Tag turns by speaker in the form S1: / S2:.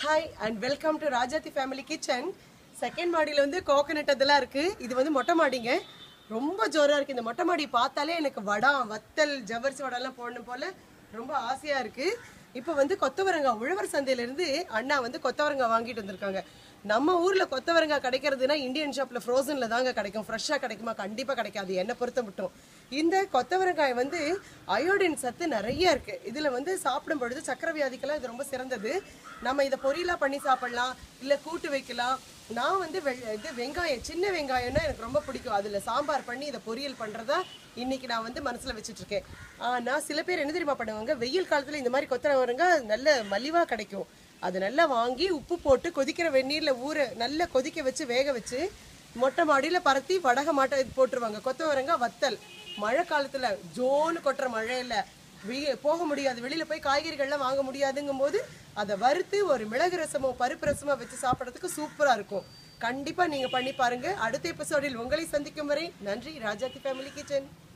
S1: hi and welcome to Rajathi family kitchen second மாடியில் வந்து coconut அதெல்லாம் இருக்கு இது வந்து மொட்டை மாடிங்க ரொம்ப ஜோரா இருக்கு இந்த மொட்டை மாடி பார்த்தாலே எனக்கு வடா வத்தல் ஜவ்வரிசி வடைலாம் போடணும் போல ரொம்ப ஆசையா இருக்கு இப்போ வந்து கொத்தவரங்காய் உழவர் சந்தையில இருந்து அண்ணா வந்து கொத்தவரங்காய் வாங்கிட்டு வந்திருக்காங்க நம்ம ஊர்ல கொத்தவரங்காய் கிடைக்கிறதுனா இந்தியன் ஷாப்ல ஃப்ரோசன்ல தாங்க கிடைக்கும் ஃப்ரெஷ்ஷா கிடைக்குமா கண்டிப்பா கிடைக்காது என்ன பொறுத்த மட்டும் இந்த கொத்தவரங்காய் வந்து அயோடின் சத்து நிறைய இருக்கு இதுல வந்து சாப்பிடும் பொழுது சக்கரை வியாதிக்கெல்லாம் இது ரொம்ப சிறந்தது நம்ம இதை பொரியலா பண்ணி சாப்பிடலாம் இல்ல கூட்டு வைக்கலாம் நான் வந்து வெ- இது வெங்காயம் சின்ன வெங்காயம்னா எனக்கு ரொம்ப பிடிக்கும் அதுல சாம்பார் பண்ணி இதை பொரியல் பண்றதா இன்னைக்கு நான் வந்து மனசுல வச்சுட்டு இருக்கேன் ஆனா சில பேர் என்ன தெரியுமா பண்ணுவாங்க வெயில் காலத்துல இந்த மாதிரி கொத்தவரங்காய் நல்ல மலிவா கிடைக்கும் அது நல்லா வாங்கி உப்பு போட்டு கொதிக்கிற வெந்நீர்ல ஊற நல்லா கொதிக்க வச்சு வேக வச்சு மொட்டை மாடியில பரத்தி வடக மாட்டை இது போட்டுருவாங்க கொத்தவரங்காய் வத்தல் மழை காலத்துல ஜோன்னு கொட்டுற மழையில வெய- போக முடியாது வெளியில போய் காய்கறிகள்லாம் வாங்க முடியாதுங்கும் போது அதை வறுத்து ஒரு மிளகு ரசமோ பருப்பு ரசமோ வச்சு சாப்பிட்றதுக்கு சூப்பரா இருக்கும் கண்டிப்பா நீங்க பண்ணி பாருங்க அடுத்த எபிசோடில் உங்களை சந்திக்கும் வரை நன்றி ராஜாத்தி ஃபேமிலி கிச்சன்